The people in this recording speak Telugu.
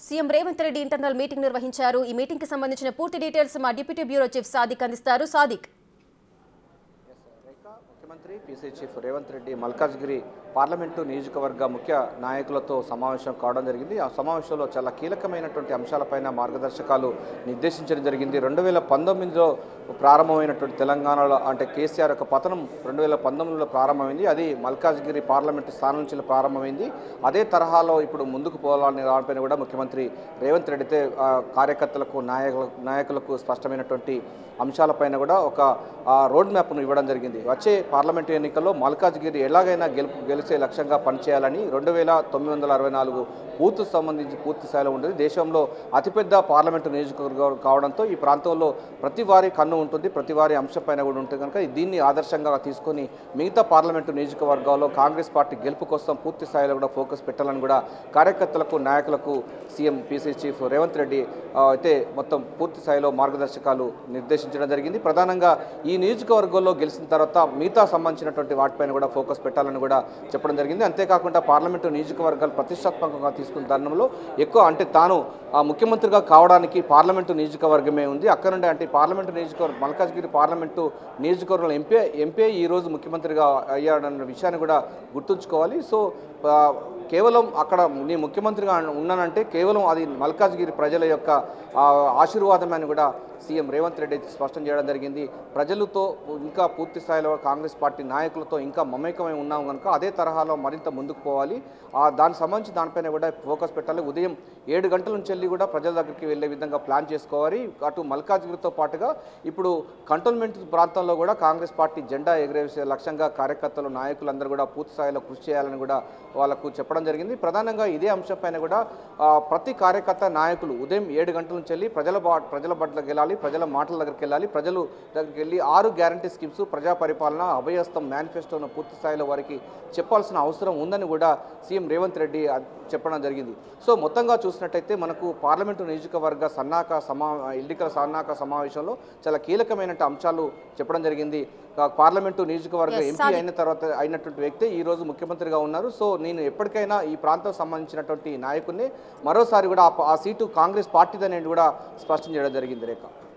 CM Revanth Reddy internal meeting నిర్వహించారు ఈ మీటింగ్ కి సంబంధించిన పూర్తి డీటెయిల్స్ మా డిప్యూటీ బ్యూరో చీఫ్ సాదిక్ అందిస్తారు సాదిక్ రేఖ, ముఖ్యమంత్రి PC chief Revanth Reddy Malkajgiri parliament నియోజకవర్గ ముఖ్య నాయకులతో సమావేశం కావడం జరిగింది ఆ సమావేశంలో చాలా కీలకమైనటువంటి అంశాలపైన మార్గదర్శకాలు నిర్దేశించడం జరిగింది రెండు వేల పంతొమ్మిదిలో ప్రారంభమైనటువంటి తెలంగాణలో అంటే కేసీఆర్ యొక్క పతనం రెండు వేల పంతొమ్మిదిలో ప్రారంభమైంది అది మల్కాజ్గిరి పార్లమెంటు స్థానం నుంచి ప్రారంభమైంది అదే తరహాలో ఇప్పుడు ముందుకు పోవాలని దానిపైన కూడా ముఖ్యమంత్రి రేవంత్ రెడ్డితే ఆ, కార్యకర్తలకు నాయకులకు నాయకులకు స్పష్టమైనటువంటి అంశాలపైన కూడా ఒక ఆ, రోడ్ మ్యాప్ను ఇవ్వడం జరిగింది వచ్చే పార్లమెంటు ఎన్నికల్లో మల్కాజ్గిరి ఎలాగైనా గెలుపు గెలిచే లక్ష్యంగా పనిచేయాలని రెండు వేల తొమ్మిది వందల అరవై నాలుగు బూత్ సంబంధించి పూర్తి స్థాయిలో ఉంటుంది దేశంలో అతిపెద్ద పార్లమెంటు నియోజకవర్గం కావడంతో ఈ ప్రాంతంలో ప్రతి వారి కన్ను ఉంటుంది ప్రతి వారి అంశంపైన కూడా ఉంటుంది కనుక దీన్ని ఆదర్శంగా తీసుకొని మిగతా పార్లమెంటు నియోజకవర్గాల్లో కాంగ్రెస్ పార్టీ గెలుపు కోసం పూర్తి స్థాయిలో కూడా ఫోకస్ పెట్టాలని కూడా కార్యకర్తలకు నాయకులకు CM PC chief Revanth Reddy ఆ, అయితే మొత్తం పూర్తి స్థాయిలో మార్గదర్శకాలు నిర్దేశించడం జరిగింది ప్రధానంగా ఈ నియోజకవర్గంలో గెలిచిన తర్వాత మిగతా సంబంధించినటువంటి వాటిపైన కూడా ఫోకస్ పెట్టాలని కూడా చెప్పడం జరిగింది అంతేకాకుండా పార్లమెంటు నియోజకవర్గాలు ప్రతిష్టాత్మకంగా తీసుకున్న తరుణంలో ఎక్కువ అంటే తాను ఆ, ముఖ్యమంత్రిగా కావడానికి పార్లమెంటు నియోజకవర్గమే ఉంది అక్కడ నుండి అంటే పార్లమెంటు నియోజకవర్గం మల్కాజ్గిరి పార్లమెంటు నియోజకవర్గంలో ఎంపీ ఎంపీ ఈ రోజు ముఖ్యమంత్రిగా అయ్యాడన్న విషయాన్ని కూడా గుర్తుంచుకోవాలి సో ఆ, కేవలం అక్కడ నీ ముఖ్యమంత్రిగా ఉన్నానంటే కేవలం అది మల్కాజ్గిరి ప్రజల యొక్క ఆ, ఆశీర్వాదం అని కూడా సీఎం రేవంత్ రెడ్డి స్పష్టం చేయడం జరిగింది ప్రజలతో ఇంకా పూర్తి స్థాయిలో కాంగ్రెస్ పార్టీ నాయకులతో ఇంకా మమేకమై ఉన్నాం కనుక అదే తరహాలో మరింత ముందుకు పోవాలి ఆ దానికి సంబంధించి దానిపైన కూడా ఫోకస్ పెట్టాలి ఉదయం ఏడు గంటల నుంచి వెళ్ళి కూడా ప్రజల దగ్గరికి వెళ్ళే విధంగా ప్లాన్ చేసుకోవాలి అటు మల్కాజ్గిరితో పాటుగా ఇప్పుడు కంటోన్మెంట్ ప్రాంతంలో కూడా కాంగ్రెస్ పార్టీ జెండా ఎగరేసే లక్ష్యంగా కార్యకర్తలు నాయకులందరూ కూడా పూర్తి స్థాయిలో కృషి చేయాలని కూడా వాళ్ళకు చెప్పడం జరిగింది ప్రధానంగా ఇదే అంశంపైన కూడా ఆ, ప్రతి కార్యకర్త నాయకులు ఉదయం ఏడు గంటల నుంచి వెళ్ళి ప్రజల బా- ప్రజల బట్లకు వెళ్ళాలి ప్రజల మాటల దగ్గరికి వెళ్ళాలి ప్రజలు దగ్గరికి వెళ్ళి ఆరు గ్యారంటీ స్కీమ్స్ ప్రజా పరిపాలన అభయస్థం మేనిఫెస్టోను పూర్తి స్థాయిలో వారికి చెప్పాల్సిన అవసరం ఉందని కూడా సీఎం రేవంత్ రెడ్డి ఆ, చెప్పడం జరిగింది సో మొత్తంగా చూసినట్టయితే మనకు పార్లమెంటు నియోజకవర్గ సన్నాహక సమా ఎన్నికల సన్నాహక సమావేశంలో చాలా కీలకమైన అంశాలు చెప్పడం జరిగింది ఆ, పార్లమెంటు నియోజకవర్గ Yes, ఎంపీ సాదిక్. అయిన తర్వాత అయినటువంటి వ్యక్తి ఈ రోజు ముఖ్యమంత్రిగా ఉన్నారు సో నేను ఎప్పటికైనా ఈ ప్రాంతం సంబంధించినటువంటి నాయకుడిని మరోసారి కూడా ఆ ప- ఆ సీటు కాంగ్రెస్ పార్టీదని కూడా స్పష్టం చేయడం జరిగింది రేఖ